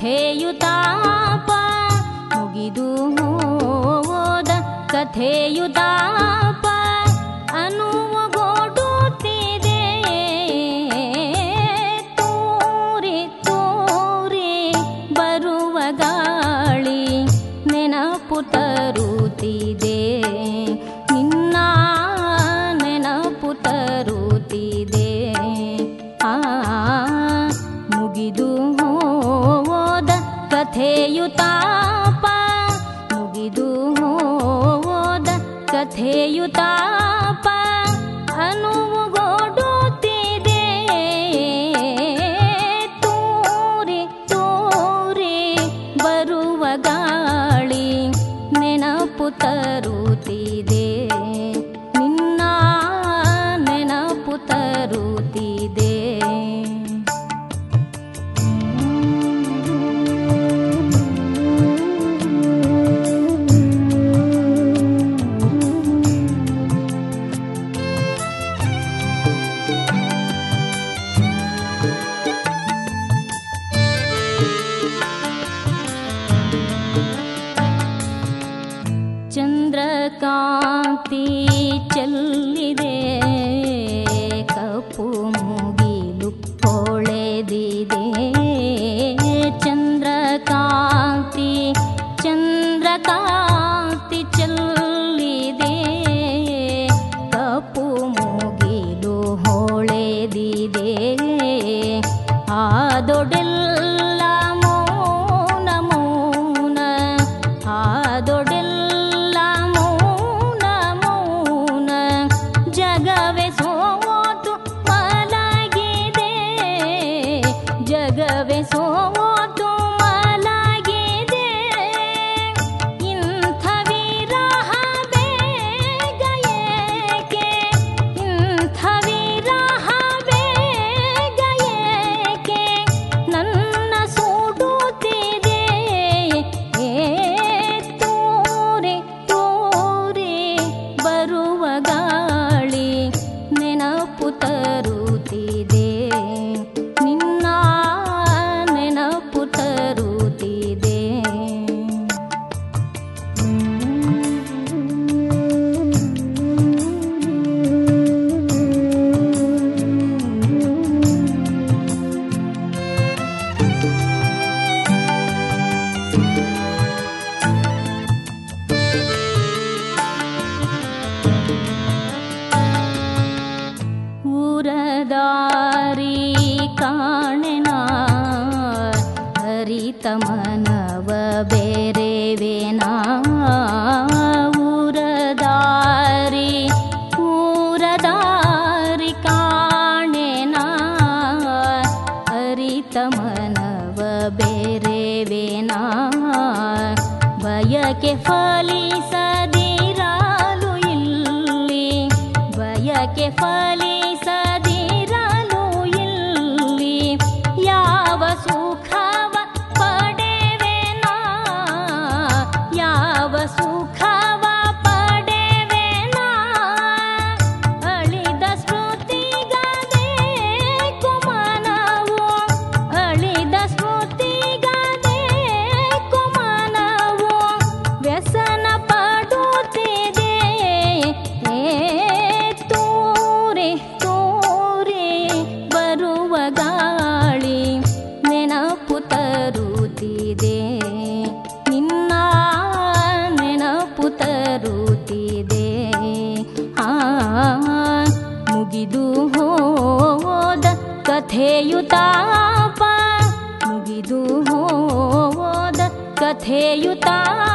ಕಥೆಯುತಾಪ ಮುಗಿದು ಹೋದ ಕಥೆಯುತಾಪ ಅನುವಗೊಡುತ್ತಿದೆ ತೋರಿ ತೋರಿ ಬರುವ ಗಾಳಿ ನೆನಪು ತರುತ್ತಿದೆ ನಿನ್ನ ನೆನಪು ತರುತ್ತಿದೆ ಆ ಮುಗಿದು ಹೋದ ಕಥೆಯುತಾಪ ಮುಗಿದು ಹೋದ ಕಥೆಯುತಾಪ ಅನುವುಗೊಡುತ್ತಿದೆ ತೋರಿ ತೋರಿ ಬರುವ ಗಾಳಿ ನೆನಪು ತರುತ್ತಿದೆ ನಿನ್ನ ನೆನಪು ತರುತ್ತಿದೆ ಚಂದ್ರಕಾಂತಿ ಚೆಲ್ಲಿದೆ ಕಪ್ಪು ಮುಗಿಲು ಹೊಳೆದಿದೆ ಚಂದ್ರಕಾಂತಿ ಚಂದ್ರಕಾಂತಿ ಚೆಲ್ಲಿದೆ ಕಪ್ಪು ಮುಗಿಲು ಹೊಳೆದಿದೆ ಆದೊಡೆಲ್ಲ ಮೌನ ಮೌನ ಆದೊಡೆಲ್ಲ ಮೌನ ಮೌನ ಜಗವೇ ಸೋತು ಮಲಗಿದೆ ಜಗವೇ ಸೋತು ಮಲಗಿದೆ ಇಂಥ ವಿರಹ ಬೇಗ ಏಕೆ ಇಂಥ ವಿರಹ ಬೇಗ ಏಕೆ ನನ್ನ ಸುಡುತ್ತಿದೆ ಏ ತೋರೆ ತೋರೆ ಬರುವ ಗಾಳಿ ನೆನಪು ತರುತ್ತಿದೆ ನಿನ್ನ ನೆನಪು ತರುತ್ತಿದೆ ಊರದಾರಿ ಕಾಣೆನ ಹರಿತ ಮನವ ಬೇರೆವೇನಾ ಊರದಾರಿ ಊರದಾರಿ ಕಾಣೆನ ಹರಿತ ಮನವ ಬೇರೆವೇನಾ ಬಯಕೆ ಫಲಿಸದಿರಲು ಇಲ್ಲಿ ಬಯಕೆ ಫಲಿಸದಿರಲು ಇಲ್ಲಿ ಯಾವ ಸುಖವ ಪಡೆವೆನಾ ಯಾವ ಸುಖವ ಪಡೆವೆನಾ ಅಳಿದ ಸ್ಮೃತಿಗದೆ ಕುಮನವು ಅಳಿದ ಸ್ಮೃತಿಗದೆ ಕುಮನವು ವ್ಯಸನ ಪಡುತ್ತಿದೆ ಏ ತೋರೆ ತೋರೆ ಬರುವ ಗಾಳಿ ನೆನಪು ತರುತ್ತಿದೆ ನಿನ್ನ ನೆನಪು ತರುತ್ತಿದೆ ಆ ಮುಗಿದು ಹೋದ ಕಥೆಯುತಾಪ ಮುಗಿದು ಹೋದ ಕಥೆಯುತಾಪ